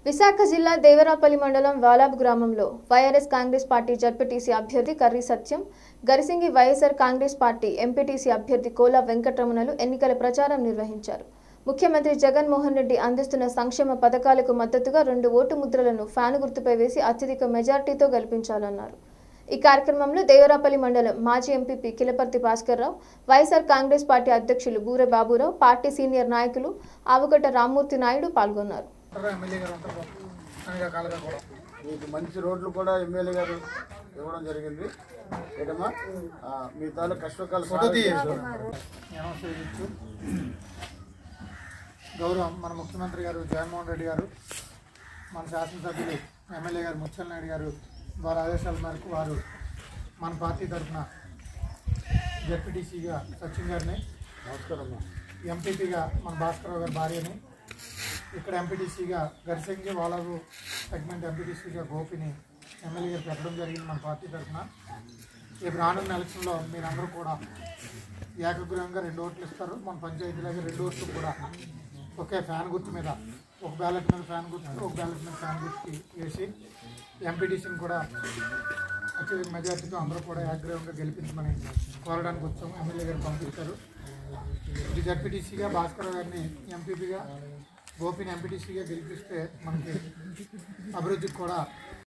విశాఖ జిల్లా దేవరాపల్లి మండలం వాలాబ్ గ్రామంలో వైఆర్ఎస్ కాంగ్రెస్ పార్టీ జడ్పీటీసీ అభ్యర్థి Karri Satyam Garisingi YSR Congress party MPTC అభ్యర్థి కోలా వెంకటరమణలు ఎన్నికల ప్రచారం నిర్వహించారు ముఖ్యమంత్రి జగన్మోహన్ రెడ్డి అందిస్తున్న సంక్షేమ పథకాలకు మద్దతుగా రెండు ఓటు ముద్రలను ఫ్యాన్ గుర్తుపై వేసి అత్యధిక మెజార్టీతో గెలిపించాలన్నారు ఈ కార్యక్రమంలో దేవరాపల్లి మండలం మాజీ MPP Kilaparthi Bhaskarrao YSR Congress party అధ్యక్షులు బూరె బాబురావు పార్టీ సీనియర్ నాయకులు ఆవుగడ్డ రామ్మూర్తి నాయుడు పాల్గొన్నారు ఉంటారు ఎమ్మెల్యే గారు ఉంటారు అన్ని రకాలుగా కూడా మీకు మంచి రోడ్లు కూడా ఎమ్మెల్యే గారు ఇవ్వడం జరిగింది ఏటమ్మా ఆ, మీ తాలూకు కష్టకాల ఫోటో తీయచ్చు చేయొచ్చు గౌరవం మన ముఖ్యమంత్రి గారు జగన్మోహన్ రెడ్డి గారు మన శాసనసభ్యులు ఎమ్మెల్యే గారు ముచ్చల్ నాయుడు గారు వారి ఆదేశాల మేరకు వారు మన పార్టీ తరఫున జడ్పీటీసీగా సచిన్ గారిని నమస్కారం అమ్మా ఎంపీపీగా మన భాస్కరరావు గారి భార్యని ఇక్కడ ఎంపీటీసీగా గరిసెంగి వాళ్ళకు సెగ్మెంట్ ఎంపీటీసీగా గోపిని ఎమ్మెల్యే గారు పెట్టడం జరిగింది మన పార్టీ తరఫున రేపు రానున్న ఎలక్షన్లో మీరందరూ కూడా ఏకగ్రహంగా రెండు ఓట్లు ఇస్తారు మన పంచాయతీలాగా రెండు ఓట్లు కూడా ఒకే ఫ్యాన్ గుర్తు మీద ఒక బ్యాలెట్ మీద ఫ్యాన్ గుర్తు ఒక బ్యాలెట్ మీద ఫ్యాన్ గుర్తు వేసి ఎంపీటీసీని కూడా అత్యధిక మెజార్టీతో అందరూ కూడా ఏకగ్రహంగా గెలిపించమని కోరడానికి వచ్చాము ఎమ్మెల్యే గారు పంపించారు ఇది జడ్పీటీసీగా భాస్కర్ గారిని ఎంపీపీగా గోపిని ఎంపీటీసీగా గెలిపిస్తే మనకి అభివృద్ధికి కూడా